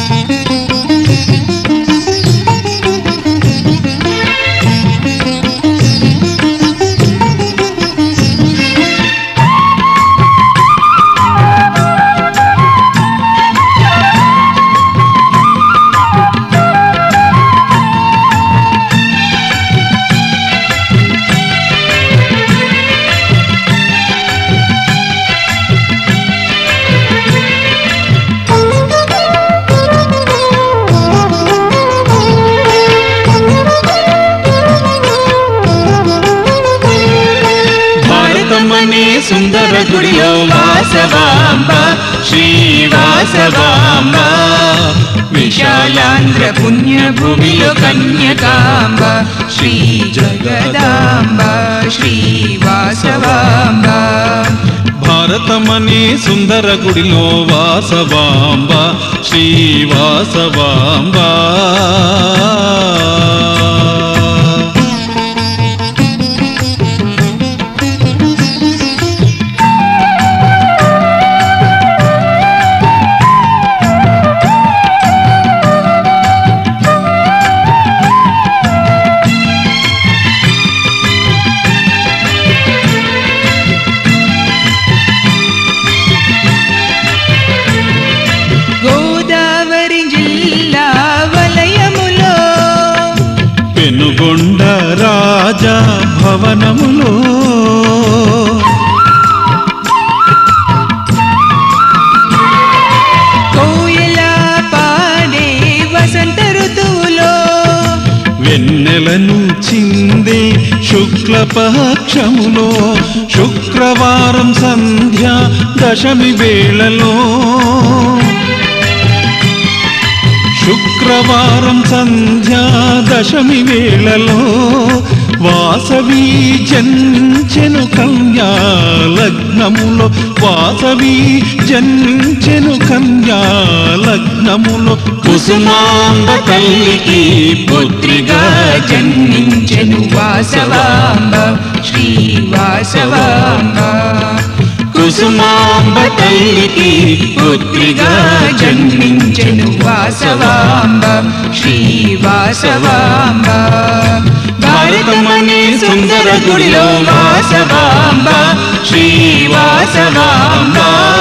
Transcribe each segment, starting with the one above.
భారతమనే సుందర గుడిలో వాసవాంబ శ్రీవాసవాంబ విశాలాంధ్ర పుణ్యభూమిలో కన్యకాంబ శ్రీ జగదాంబ శ్రీవాసవాంబ భారతమనే సుందర గుడిలో వాసవాంబ శ్రీవాసవాంబ గోదావరి జిల్లా వలయములో పెనుగొండ రాజా భవనములో కోయల పాడే వసంత ఋతువులో వెన్నెలను చిందే శుక్లపక్షములో శుక్రవారం సంధ్య దశమి వేళలో శుక్రవారం సంధ్యా దశమి వేళలో వాసవి జంచెను కన్యా లగ్నములో వాసవి జంచెను కన్యా లగ్నములో కుసుమాంబ తల్లికి పుత్రిగా జన్మించెను వాసవాంబ శ్రీ వాసవాంబ కుసుమాంబ తల్లికి పుత్రిగా జన్మించెను వాసవాంబ శ్రీ వాసవాంబ భారతమనే సుందర గుడిలో వాసవాంబ శ్రీ వాసవాంబ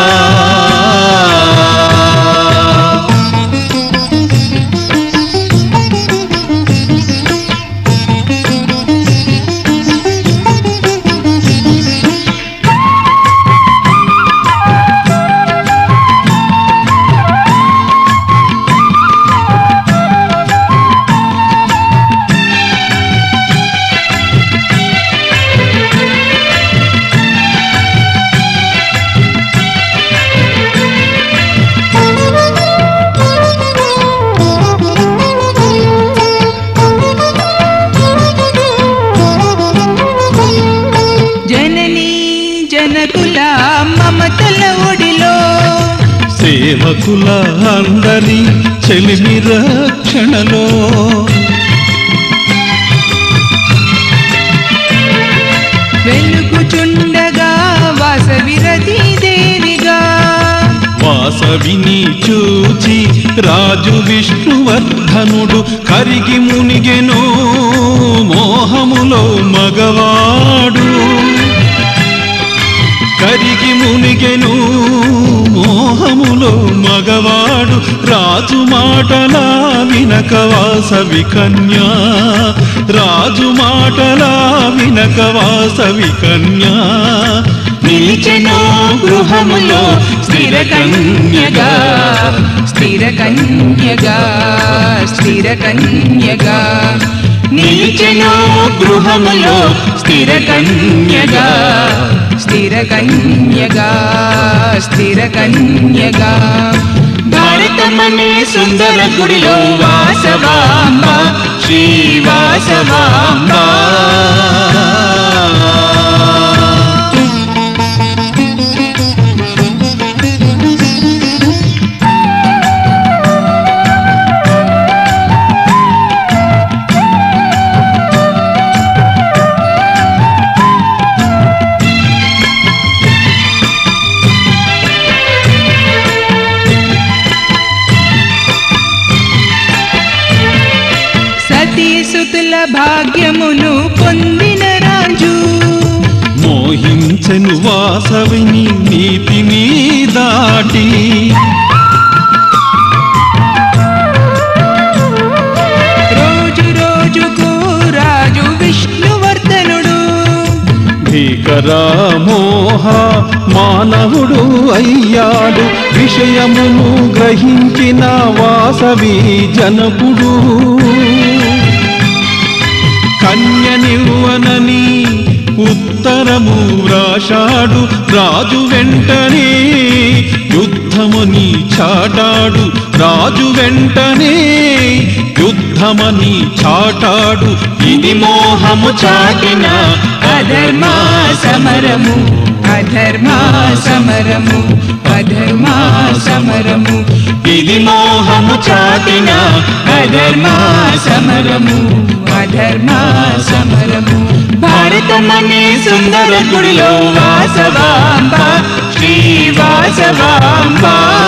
జననీ జనకుల మమతల ఒడిలో సేవకుల అందరి చెలిమి రక్షణలో వెలుగుచుండగా వాసవిరతి దేవిగా వాసవిని చూచి రాజు విష్ణువర్ధనుడు కరిగి మునిగెను మోహములో మగవాడు కరిగి మునిగెను మోహములో మగవాడు రాజు మాటలా వినక వాసవి కన్యా రాజు మాటలా వినక వాసవి కన్యా నిలిచెను గృహములో స్థిర కన్యగా స్థిర కన్యగా స్థిర కన్యగా నిలిచెను గృహములో స్థిర కన్యగా స్థిర కన్యగా స్థిర కన్యగా భారతమనే సుందర గుడిలో వాసవాంబ శ్రీ వాసవాంబ భాగ్యమును పొందిన రాజు మోహించెను వాసవిని నీతిని దాటి రోజు రోజుకు రాజు విష్ణువర్ధనుడు భీకరా మోహ మానవుడు అయ్యాడు విషయమును గ్రహించిన వాసవి జనకుడు కన్యనివ్వనని ఉత్తరము వ్రాశాడు రాజు వెంటనే యుద్ధముని చాటాడు రాజు వెంటనే యుద్ధమని చాటాడు ఇది మోహము చాటిన అధర్మ సమరము అధర్మ సమరము అధర్మ సమరము ఇది మోహము చాటిన అధర్మ సమరము అధర్మ సమరము భారతమనే సుందర గుడిలో వాసవాంబ శ్రీ వాసవాంబ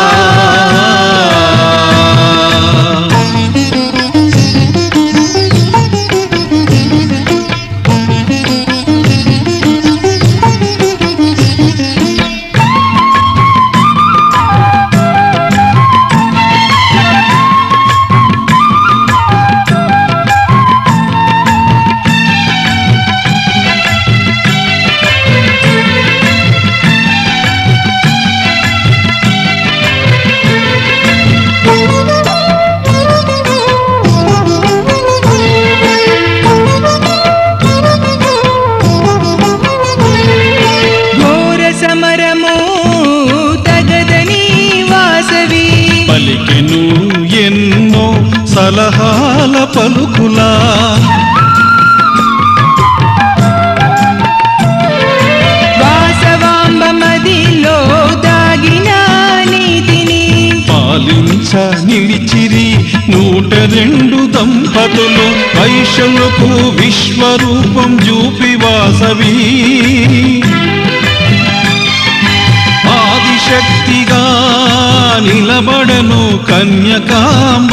ఘోర సమరము తగదని వాసవి పలికెను ఎన్నో సలహాల పలుకులా వాసవాంబ మదిలో దాగిన నీతిని పాలించ నిలిచిరి నూట రెండు దంపతులు వైశ్యులకు విశ్వరూపం చూపి వాసవి ఆదిశక్తిగా నిలబడను కన్యకాంబ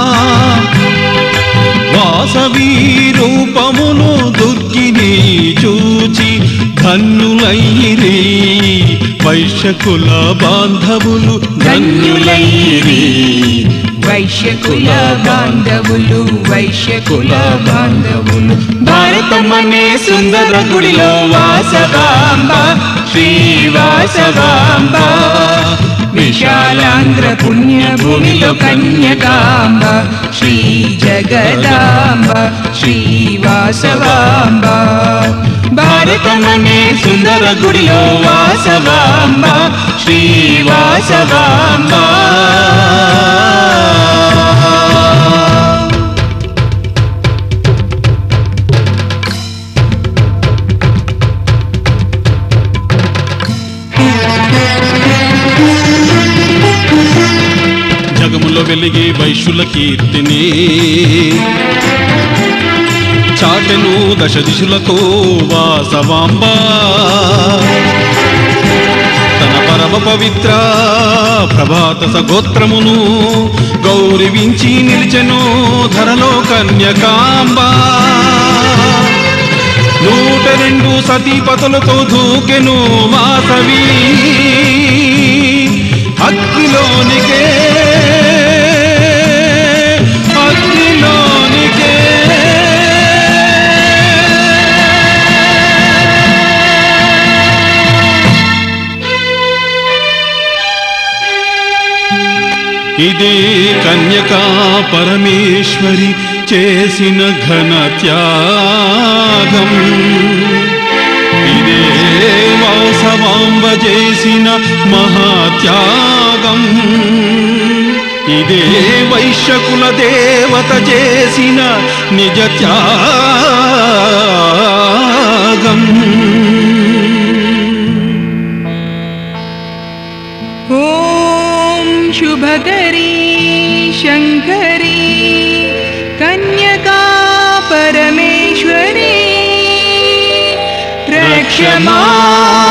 వాసవి రూపమును దుర్గిని చూచి ధన్యులైరి వైశ్యకుల బాంధవులు ధన్యులైరి వైశ్యకుల బాంధవులు వైశ్యకుల బాంధవులు భారతమనే సుందర గుడిలో వాసవాంబ శ్రీ వాసవాంబ విశాలాంధ్ర పుణ్య భూమిలో కన్యకాంబ శ్రీ జగదాంబ శ్రీ వాసవాంబ భారతమనే సుందర గుడిలో వాసవాంబ శ్రీ వాసవాంబ జగములో వెలిగే వైశ్యుల కీర్తిని చాటెను దశ దిశులకు వాసవాంబ తన పరమ పవిత్ర ప్రభాత సగోత్రమును గౌరవించి నిలిచెను ధరలో కన్యకాంబ నూట రెండు సతీపతులతో దూకెను వాసవి అగ్నిలోనికే అగ్నిలోనికే ఇదే కన్యకా పరమేశ్వరి చేసిన ఘన త్యాగం ఇదే వాసవాంబ చేసిన మహాత్యాగం ఇదే వైశ్యకుల దేవత చేసిన నిజ త్యాగం ॐ शुभकरी शङ्करी कन्यका परमेश्वरी रक्षमा